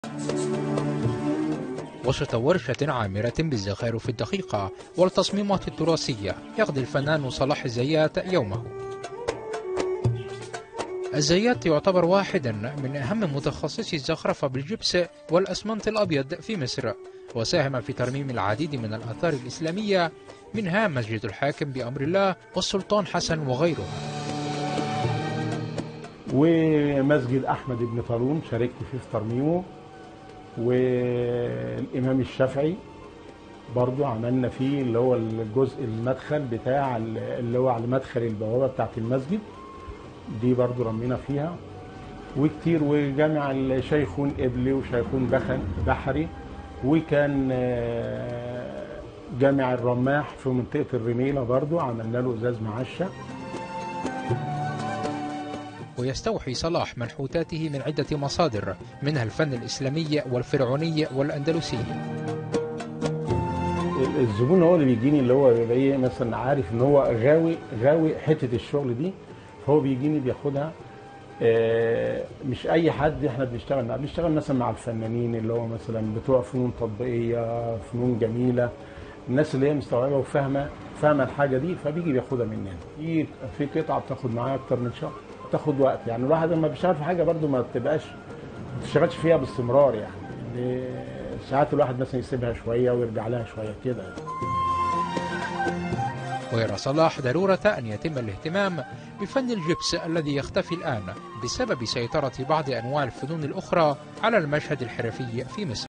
وسط ورشة عامرة بالزخارف الدقيقة والتصميمات التراثية يقضي الفنان صلاح الزيات يومه الزيات يعتبر واحدا من أهم متخصصي الزخرفة بالجبس والأسمنت الأبيض في مصر وساهم في ترميم العديد من الآثار الإسلامية منها مسجد الحاكم بأمر الله والسلطان حسن وغيرها ومسجد احمد بن طالون شاركت فيه في ترميمه والامام الشافعي برضو عملنا فيه اللي هو الجزء المدخل بتاع اللي هو على مدخل البوابه بتاعت المسجد دي برضو رمينا فيها وكتير وجامع الشيخون قبلي وشيخون بخن بحري وكان آه، جامع الرماح في منطقه الرميله برضو عملنا له ازاز معشه ويستوحي صلاح منحوتاته من عدة مصادر منها الفن الإسلامي والفرعوني والأندلسي الزبون هو اللي بيجيني اللي هو بيبقى ايه مثلا عارف ان هو غاوي غاوي حته الشغل دي فهو بيجيني بياخدها آه، مش اي حد احنا بنشتغل معاه بنشتغل مثلا مع الفنانين اللي هو مثلا بتوع فنون تطبيقيه فنون جميله الناس اللي هي مستوعبه وفاهمه فاهمه الحاجه دي فبيجي بياخدها مننا في في قطعه بتاخد معايا اكتر من شهر بتاخد وقت يعني الواحد لما بيشتغل في حاجه برده ما بتبقاش ما بتشتغلش فيها باستمرار يعني اللي ساعات الواحد مثلا يسيبها شويه ويرجع لها شويه كده يعني. ويرى صلاح ضرورة أن يتم الاهتمام بفن الجبس الذي يختفي الآن بسبب سيطرة بعض أنواع الفنون الأخرى على المشهد الحرفي في مصر